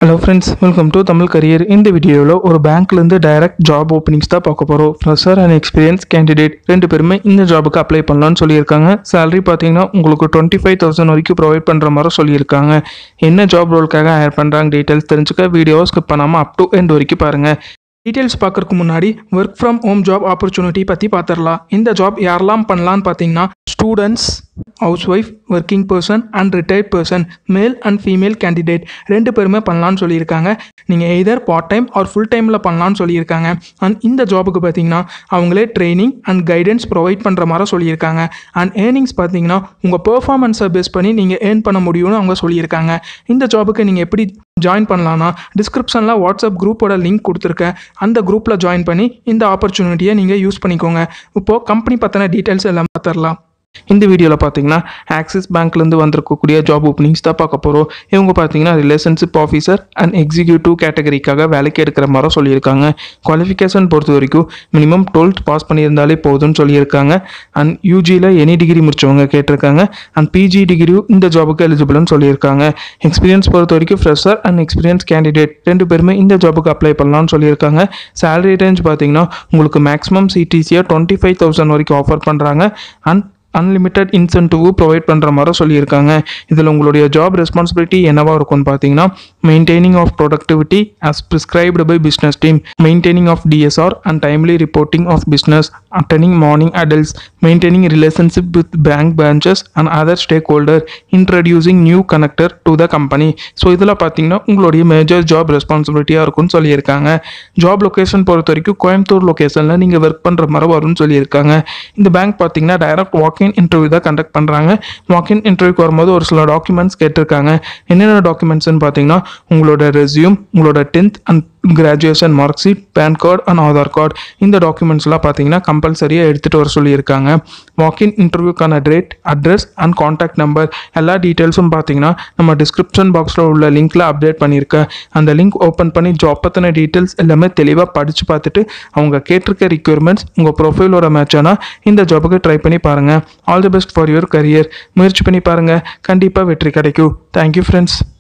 hello friends welcome to Tamil career இந்த வீடியோவில் ஒரு பேங்க்லேருந்து டைரக்ட் ஜாப் ஓப்பனிங்ஸ் தான் பார்க்க போகிறோம் ஃப்ரெஷர் அண்ட் எக்ஸ்பீரியன்ஸ் கேண்டிடேட் ரெண்டு பேருமே இந்த ஜாபுக்கு அப்ளை பண்ணலாம்னு சொல்லியிருக்காங்க சேலரி பார்த்தீங்கன்னா உங்களுக்கு டுவெண்ட்டி ஃபைவ் தௌசண்ட் வரைக்கும் ப்ரொவைட் பண்ணுற மாதிரி சொல்லியிருக்காங்க என்ன ஜாப் ரோலுக்காக ஹேர் பண்ணுறாங்க டீட்டெயில்ஸ் தெரிஞ்சுக்க வீடியோவை ஸ்கிப் பண்ணாமல் அப் டு எண்ட் வரைக்கும் பாருங்கள் டீட்டெயில்ஸ் பார்க்கறதுக்கு முன்னாடி work from home job opportunity பற்றி பார்த்துடலாம் இந்த ஜாப் யாரெல்லாம் பண்ணலான்னு பார்த்தீங்கன்னா students housewife working person and retired person male and female candidate ரெண்டு பேருமே பண்ணலான்னு சொல்லியிருக்காங்க நீங்கள் either part time or full டைமில் பண்ணலான்னு சொல்லியிருக்காங்க அண்ட் இந்த ஜாபுக்கு பார்த்தீங்கன்னா அவங்களே ட்ரைனிங் அண்ட் கைடன்ஸ் ப்ரொவைட் பண்ணுற மாதிரி சொல்லியிருக்காங்க அண்ட் ஏர்னிங்ஸ் பார்த்தீங்கன்னா உங்கள் பெர்ஃபார்மன்ஸை பேஸ் பண்ணி நீங்கள் ஏர்ன் பண்ண முடியும்னு அவங்க சொல்லியிருக்காங்க இந்த ஜாபுக்கு நீங்கள் எப்படி ஜாயின் பண்ணலான்னா டிஸ்கிரிப்ஷனில் வாட்ஸ்அப் குரூப்போட லிங்க் கொடுத்துருக்கேன் அந்த குரூப்பில் ஜாயின் பண்ணி இந்த ஆப்பர்ச்சுனிட்டியை நீங்கள் யூஸ் பண்ணிக்கோங்க இப்போது கம்பெனி பற்றின டீட்டெயில்ஸ் எல்லாம் பார்த்துடலாம் இந்த வீடியோவில் பார்த்தீங்கன்னா ஆக்சிஸ் பேங்க்லேருந்து வந்திருக்கக்கூடிய ஜாப் ஓப்பனிங்ஸ் தான் பார்க்க போகிறோம் இவங்க பார்த்தீங்கன்னா ரிலேஷன்ஷிப் ஆஃபீஸர் அண்ட் எக்ஸிக்யூட்டிவ் கேட்டகரிக்காக வேலைக்கு எடுக்கிற மாதிரி சொல்லியிருக்காங்க குவாலிஃபிகேஷன் பொறுத்த வரைக்கும் மினிமம் டுவெல்த் பாஸ் பண்ணியிருந்தாலே போதும்னு சொல்லியிருக்காங்க அண்ட் யூஜியில் எனி டிகிரி முடிச்சவங்க கேட்டிருக்காங்க அண்ட் பிஜி டிகிரியும் இந்த ஜாபுக்கு எலிஜிபிள்னு சொல்லியிருக்காங்க எக்ஸ்பீரியன்ஸ் பொறுத்த வரைக்கும் ஃப்ரெஷர் அண்ட் எக்ஸ்பீரியன்ஸ் கேண்டிடேட் ரெண்டு பேருமே இந்த ஜாபுக்கு அப்ளை பண்ணலாம்னு சொல்லியிருக்காங்க சேலரி ரேஞ்ச் பார்த்தீங்கன்னா உங்களுக்கு மேக்ஸிமம் சிடிசியாக டுவெண்ட்டி ஃபைவ் தௌசண்ட் வரைக்கும் ஆஃபர் பண்ணுறாங்க அண்ட் அன்லிமிட்டெட் இன்சென்டிவும் ப்ரொவைட் பண்ணுற மாதிரி சொல்லியிருக்காங்க இதில் உங்களுடைய ஜாப் ரெஸ்பான்சிபிலிட்டி என்னவா இருக்கும்னு பார்த்தீங்கன்னா maintaining of productivity as prescribed by business team maintaining of DSR and timely reporting of business attending morning adults maintaining relationship with bank branches and other stakeholder introducing new connector to the company so இதில் பார்த்தீங்கன்னா உங்களுடைய major job ரெஸ்பான்சிபிலிட்டியாக இருக்கும்னு சொல்லியிருக்காங்க job location பொறுத்த வரைக்கும் கோயம்புத்தூர் லொகேஷனில் நீங்கள் work பண்ணுற மாதிரி வரும்னு சொல்லியிருக்காங்க இந்த பேங்க் பார்த்தீங்கன்னா டைரக்ட் வாக்கின் இன்டர்வியூ தான் கண்டக்ட் பண்ணுறாங்க வாக்கின் இன்டர்வியூக்கு வரும்போது ஒரு சில டாக்குமெண்ட்ஸ் கேட்டிருக்காங்க என்னென்ன டாக்குமெண்ட்ஸ்னு பார்த்தீங்கன்னா உங்களோட ரெஸ்யூம் உங்களோட tenth and graduation mark sheet PAN card and Aadhaar card இந்த டாக்குமெண்ட்ஸ்லாம் பார்த்தீங்கன்னா கம்பல்சரியாக எடுத்துகிட்டு வர சொல்லியிருக்காங்க வாக்கின் இன்டர்வியூக்கான date address and contact number எல்லா டீட்டெயில்ஸும் பார்த்தீங்கன்னா நம்ம டிஸ்கிரிப்ஷன் பாக்ஸில் உள்ள லிங்க்கில் அப்டேட் பண்ணியிருக்கேன் அந்த லிங்க் ஓப்பன் பண்ணி ஜாப் பற்றின டீட்டெயில்ஸ் எல்லாமே தெளிவாக படித்து பார்த்துட்டு அவங்க கேட்டிருக்க ரிக்யர்மெண்ட்ஸ் உங்கள் ப்ரொஃபைலோட மேட்ச் ஆனால் இந்த ஜாபுக்கு ட்ரை பண்ணி பாருங்கள் all the best for your career முயற்சி பண்ணி பாருங்கள் கண்டிப்பாக வெற்றி கிடைக்கும் தேங்க்யூ ஃப்ரெண்ட்ஸ்